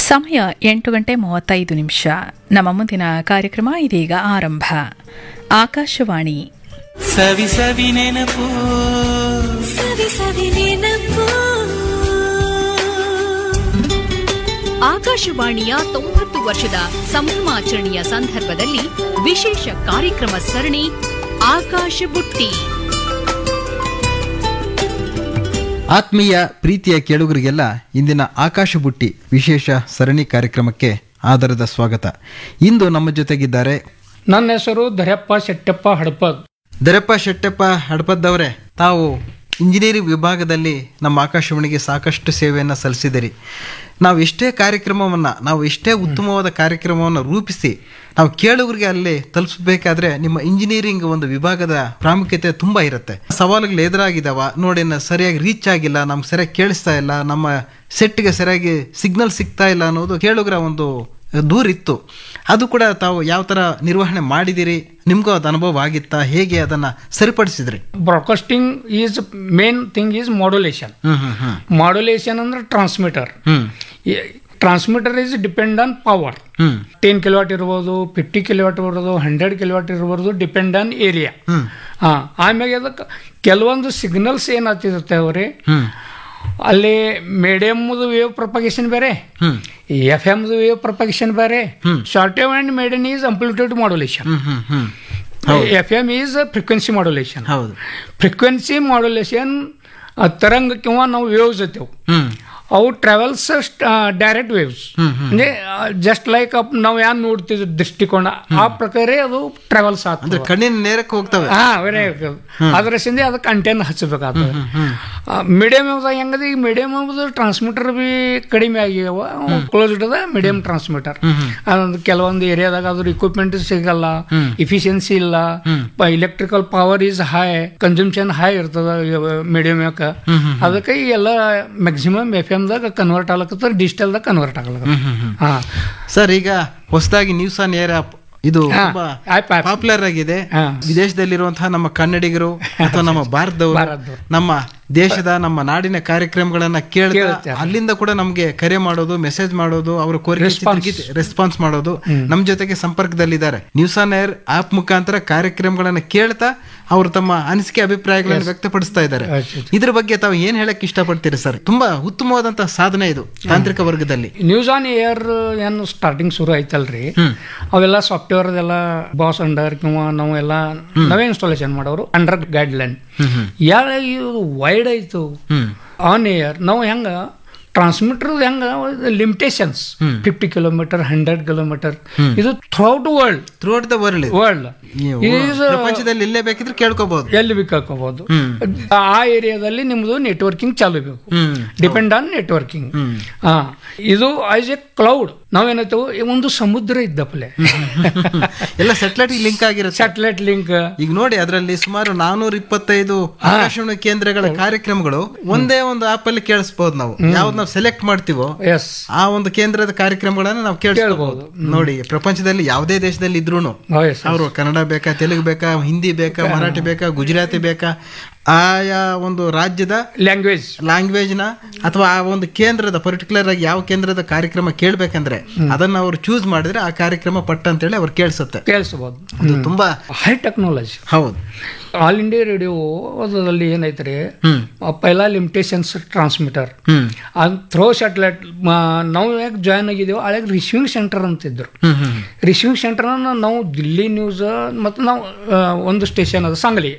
ಸಮಯ ಎಂಟು ಗಂಟೆ ಮೂವತ್ತೈದು ನಿಮಿಷ ನಮ್ಮ ಮುಂದಿನ ಕಾರ್ಯಕ್ರಮ ಇದೀಗ ಆರಂಭ ಆಕಾಶವಾಣಿ ಸವಿ ಸವಿ ನೆನಪು ಸವಿ ಸವಿ ನೆನಪು ಆಕಾಶವಾಣಿಯ ತೊಂಬತ್ತು ವರ್ಷದ ಸಂಭ್ರಮಾಚರಣೆಯ ಸಂದರ್ಭದಲ್ಲಿ ವಿಶೇಷ ಕಾರ್ಯಕ್ರಮ ಸರಣಿ ಆಕಾಶ ಬುಟ್ಟಿ ಆತ್ಮೀಯ ಪ್ರೀತಿಯ ಕೇಳುಗರಿಗೆಲ್ಲ ಇಂದಿನ ಆಕಾಶ ಬುಟ್ಟಿ ವಿಶೇಷ ಸರಣಿ ಕಾರ್ಯಕ್ರಮಕ್ಕೆ ಆಧಾರದ ಸ್ವಾಗತ ಇಂದು ನಮ್ಮ ಜೊತೆಗಿದ್ದಾರೆ ನನ್ನ ಹೆಸರು ಧರ್ಯಪ್ಪ ಶೆಟ್ಟಪ್ಪ ಹಡಪದ್ ದರಪ್ಪ ಶೆಟ್ಟಪ್ಪ ಹಡಪದ್ದವರೇ ತಾವು ಇಂಜಿನಿಯರಿಂಗ್ ವಿಭಾಗದಲ್ಲಿ ನಮ್ಮ ಆಕಾಶವಾಣಿಗೆ ಸಾಕಷ್ಟು ಸೇವೆಯನ್ನು ಸಲ್ಲಿಸಿದಿರಿ ನಾವು ಎಷ್ಟೇ ಕಾರ್ಯಕ್ರಮವನ್ನು ನಾವು ಎಷ್ಟೇ ಉತ್ತಮವಾದ ಕಾರ್ಯಕ್ರಮವನ್ನು ರೂಪಿಸಿ ನಾವು ಕೇಳುಗರಿಗೆ ಅಲ್ಲಿ ತಲುಪಿಸಬೇಕಾದ್ರೆ ನಿಮ್ಮ ಇಂಜಿನಿಯರಿಂಗ್ ಒಂದು ವಿಭಾಗದ ಪ್ರಾಮುಖ್ಯತೆ ತುಂಬಾ ಇರುತ್ತೆ ಸವಾಲುಗಳು ಎದುರಾಗಿದ್ದಾವ ನೋಡಿ ನ- ಸರಿಯಾಗಿ ರೀಚ್ ಆಗಿಲ್ಲ ನಮ್ಗೆ ಸರಿಯಾಗಿ ಕೇಳಿಸ್ತಾ ಇಲ್ಲ ನಮ್ಮ ಸೆಟ್ಗೆ ಸರಿಯಾಗಿ ಸಿಗ್ನಲ್ ಸಿಗ್ತಾ ಇಲ್ಲ ಅನ್ನೋದು ಕೇಳುಗರ ಒಂದು ದೂರಿತ್ತು ಅದು ಕೂಡ ತಾವು ಯಾವ ಥರ ನಿರ್ವಹಣೆ ಮಾಡಿದಿರಿ ನಿಮಗೂ ಅದು ಅನುಭವ ಆಗಿತ್ತಾ ಹೇಗೆ ಅದನ್ನು ಸರಿಪಡಿಸಿದ್ರಿ broadcasting is main thing is modulation hmm hmm hmm modulation ಅಂದ್ರೆ transmitter hmm transmitter is depend on power hmm ten kilowatt ಇರ್ಬೋದು ಫಿಫ್ಟಿ ಕಿಲೋವಾಟ್ ಇರ್ಬೋದು ಹಂಡ್ರೆಡ್ ಕಿಲೋವಾಟ್ ಇರ್ಬೋದು ಡಿಪೆಂಡ್ ಆನ್ ಏರಿಯಾ ಹ್ಮ್ ಹಾಂ ಆಮ್ಯಾಗ ಅದಕ್ಕೆ ಕೆಲವೊಂದು ಸಿಗ್ನಲ್ಸ್ ಏನಾಗ್ತಿರುತ್ತೆ ಅವ್ರಿ ಹ್ಮ್ ಅಲ್ಲಿ ಮೀಡಿಯಮ್ದು ವೇವ್ ಪ್ರೊಪಗೇಷನ್ ಬೇರೆ ಹ್ಮ್ ಎಫ್ ಎಮ್ದು ವೇವ್ ಪ್ರೊಪಗೇಷನ್ ಬೇರೆ short wave and medium is amplitude modulation hmm hmm hmm F M is frequency modulation ಹೌದು ಫ್ರಿಕ್ವೆನ್ಸಿ ಮಾಡ್ಯುಲೇಷನ್ ತರಂಗ किंवा ನಾವು ವೇವ್ಸ್ ಇರ್ತೇವೆ ಹ್ಮ್ ಅವು ಟ್ರಾವೆಲ್ಸ್ ಡೈರೆಕ್ಟ್ ವೇವ್ಸ್ ಅಂದ್ರೆ ಜಸ್ಟ್ ಲೈಕ್ ನಾವು ಯಾನ್ ನೋಡ್ತಿದ್ವಿ ದೃಷ್ಟಿಕೋನ ಆ ಪ್ರಕಾರ ಅದು ಟ್ರಾವೆಲ್ಸ್ ಅಂದ್ರೆ ಆಗ್ತದೆ ಕಣ್ಣಿನ ನೇರಕ್ಕೆ ಹೋಗ್ತವೆ ಹಾ ವೆರಿ ಅದ್ರ ಸಿಂದೆ ಅದಕ್ಕೆ ಅಂಟೆನ್ ಹಚ್ಚಬೇಕಾಗ್ತದೆ ಮೀಡಿಯಂ ಹೆಂಗದ ಈಗ ಮೀಡಿಯಂ ಎಂಬುದು ಟ್ರಾನ್ಸ್ಮಿಟರ್ ಬಿ ಕಡಿಮೆ ಆಗ್ಯಾವ ಕ್ಲೋಸ್ಡ್ ಅದ ಮೀಡಿಯಂ ಟ್ರಾನ್ಸ್ಮಿಟರ್ ಅದೊಂದು ಕೆಲವೊಂದು ಏರಿಯಾದಾಗ ಅದ್ರ ಇಕ್ವಿಪ್ಮೆಂಟ್ ಸಿಗಲ್ಲ ಇಫಿಷಿಯನ್ಸಿ ಇಲ್ಲ electrical power is high consumption high ಇರ್ತದ ಮೀಡಿಯಂ ಯಾಕ ಅದಕ್ಕೆ ಈ ಎಲ್ಲ ಮ್ಯಾಕ್ಸಿಮಮ್ ಎಫ್ ಎಮ್ದಾಗ ಕನ್ವರ್ಟ್ ಆಗ್ಲಕತ್ತ ಡಿಜಿಟಲ್ದಾಗ ಕನ್ವರ್ಟ್ ಆಗ್ಲಕತ್ತ ಹಾ ಸರ್ ಈಗ ಹೊಸದಾಗಿ ನ್ಯೂಸ್ ಆನ್ ಏರ್ ಆಪ್ ಇದು ಹಾ, ತುಂಬಾ ಆಪ್, ಆಪ್. ಪಾಪ್ಯುಲರ್ ಆಗಿದೆ ಹಾ. ವಿದೇಶದಲ್ಲಿರುವಂತಹ ನಮ್ಮ ಕನ್ನಡಿಗರು ಅಥವಾ ನಮ್ಮ ಭಾರತದವರು ಭಾರತದವ್ರು. ನಮ್ಮ ದೇಶದ ನಮ್ಮ ನಾಡಿನ ಕಾರ್ಯಕ್ರಮಗಳನ್ನ ಕೇಳ್ತಾ ಕೇಳ್ತಾರೆ. ಅಲ್ಲಿಂದ ಕೂಡ ನಮ್ಗೆ ಕರೆ ಮಾಡೋದು ಮೆಸೇಜ್ ಮಾಡೋದು ಅವರ Response. ಕೋರಿಕೆ ರೆಸ್ಪಾನ್ಸ್ ಮಾಡೋದು ನಮ್ ಜೊತೆಗೆ ಸಂಪರ್ಕದಲ್ಲಿದ್ದಾರೆ ನ್ಯೂಸ್ ಆನ್ ಏರ್ ಆಪ್ ಮುಖಾಂತರ ಕಾರ್ಯಕ್ರಮಗಳನ್ನ ಕೇಳ್ತಾ ಅವರು ತಮ್ಮ ಅನಿಸಿಕೆ ಅಭಿಪ್ರಾಯಗಳನ್ನು ವ್ಯಕ್ತಪಡಿಸ್ತಾ ಇದ್ದಾರೆ ಆಯ್ತು. ಇದ್ರ ಬಗ್ಗೆ ತಾವು ಏನ್ ಹೇಳಕ್ ಇಷ್ಟಪಡ್ತೀರಿ ಸರ್ ತುಂಬಾ ಉತ್ತಮವಾದಂತಹ ಸಾಧನೆ ಇದು ತಾಂತ್ರಿಕ ವರ್ಗದಲ್ಲಿ ನ್ಯೂಸ್ ಆನ್ ಏರ್ ಏನು ಸ್ಟಾರ್ಟಿಂಗ್ ಶುರು ಆಯ್ತಲ್ರಿ ಅವೆಲ್ಲ ಸಾಫ್ಟ್ವೇರ್ ಎಲ್ಲ ಬಾಸ್ ಅಂಡರ್ ಕಿಂवा ನಾವು ಎಲ್ಲ ನಾವೇ ಇನ್ಸ್ಟಾಲೇಷನ್ ಮಾಡೋರು ಅಂಡರ್ ಗೈಡ್ ಲೈನ್ ಯಾರ ಇದು ವೈಡ್ ಆಯ್ತು ಆನ್ ಏರ್ ನಾವು ಹೆಂಗ ಟ್ರಾನ್ಸ್ಮಿಟರ್ ಹೆಂಗ limitations fifty kilometre hundred kilometre ಇದು throughout world throughout the world world is ಪ್ರಪಂಚದಲ್ಲಿ ಎಲ್ಲೇ ಬೇಕಿದ್ರೆ ಕೇಳ್ಕೋಬಹುದು ಎಲ್ಲಿ ಬೇಕಾಕೋಬಹುದು ಆ ಏರಿಯಾದಲ್ಲಿ ನಿಮ್ದು ನೆಟ್ವರ್ಕಿಂಗ್ ಚಾಲು ಬೇಕು ಡಿಪೆಂಡ್ ಆನ್ ನೆಟ್ವರ್ಕಿಂಗ್ ಹಾ ಇದು ಆಸ್ ಎ ಕ್ಲೌಡ್ ನಾವೇನಾಯ್ತು ಒಂದು ಸಮುದ್ರ ಇದ್ದಪ್ಪಲೆ ಎಲ್ಲ ಸೆಟಲೈಟ್ ಲಿಂಕ್ ಆಗಿರುತ್ತೆ ಸ್ಯಾಟಲೈಟ್ ಲಿಂಕ್ ಈಗ ನೋಡಿ ಅದರಲ್ಲಿ ಸುಮಾರು ನಾನೂರ ಇಪ್ಪತ್ತೈದು ಆಕಾಶವಾಣಿ ಕೇಂದ್ರಗಳ ಕಾರ್ಯಕ್ರಮಗಳು ಒಂದೇ ಒಂದು ಆಪ್ ಅಲ್ಲಿ ಕೇಳಿಸಬಹುದು ನಾವು ಯಾವ್ದು ನಾವು ಸೆಲೆಕ್ಟ್ ಮಾಡ್ತೀವೋ ಎಸ್ ಆ ಒಂದು ಕೇಂದ್ರದ ಕಾರ್ಯಕ್ರಮಗಳನ್ನ ನಾವು ಕೇಳಿಸಬಹುದು ನೋಡಿ ಪ್ರಪಂಚದಲ್ಲಿ ಯಾವುದೇ ದೇಶದಲ್ಲಿ ಇದ್ರೂ ಎಸ್ ಅವರು ಕನ್ನಡ ಬೇಕಾ ತೆಲುಗು ಬೇಕಾ ಹಿಂದಿ ಬೇಕಾ ಮರಾಠಿ ಬೇಕಾ ಗುಜರಾತಿ ಬೇಕಾ ಆಯಾ ಒಂದು ರಾಜ್ಯದ ಲ್ಯಾಂಗ್ವೇಜ್ ಲ್ಯಾಂಗ್ವೇಜ್ ನ ಅಥವಾ ಆ ಒಂದು ಕೇಂದ್ರದ ಪರ್ಟಿಕ್ಯುಲರ್ ಆಗಿ ಯಾವ ಕೇಂದ್ರದ ಕಾರ್ಯಕ್ರಮ ಕೇಳ್ಬೇಕಂದ್ರೆ ಅದನ್ನ ಅವರು ಚೂಸ್ ಮಾಡಿದ್ರೆ ಆ ಕಾರ್ಯಕ್ರಮ ಪಟ್ಟ ಅಂತೇಳಿ ಅವ್ರು ಕೇಳಿಸುತ್ತೆ ಕೇಳಿಸ್ಬೋದು ಅದು ತುಂಬಾ ಹೈ ಟೆಕ್ನಾಲಜಿ ಹೌದು ಆಲ್ ಇಂಡಿಯಾ ರೇಡಿಯೋ ಅದರಲ್ಲಿ ಏನೈತ್ರಿ ಹ್ಮ್ ಪೈಲಾ ಲಿಮಿಟೇಷನ್ಸ್ ಟ್ರಾನ್ಸ್ಮಿಟರ್ ಹ್ಮ್ ಅದು ಥ್ರೋ ಸ್ಯಾಟಲೈಟ್ ನಾವು ಯಾಕೆ ಜಾಯ್ನ್ ಆಗಿದ್ದೇವೆ ಹಳೆಗೆ ರಿಸೀವಿಂಗ್ ಸೆಂಟರ್ ಅಂತಿದ್ರು ಹ್ಮ್ ಹ್ಮ್ ರಿಸೀವಿಂಗ್ ಸೆಂಟರ್ನ ನಾವು ದಿಲ್ಲಿ ನ್ಯೂಸ್ ಮತ್ತು ನಾವು ಆ, ಒಂದು ಸ್ಟೇಷನ್ ಅದು ಸಾಂಗ್ಲಿ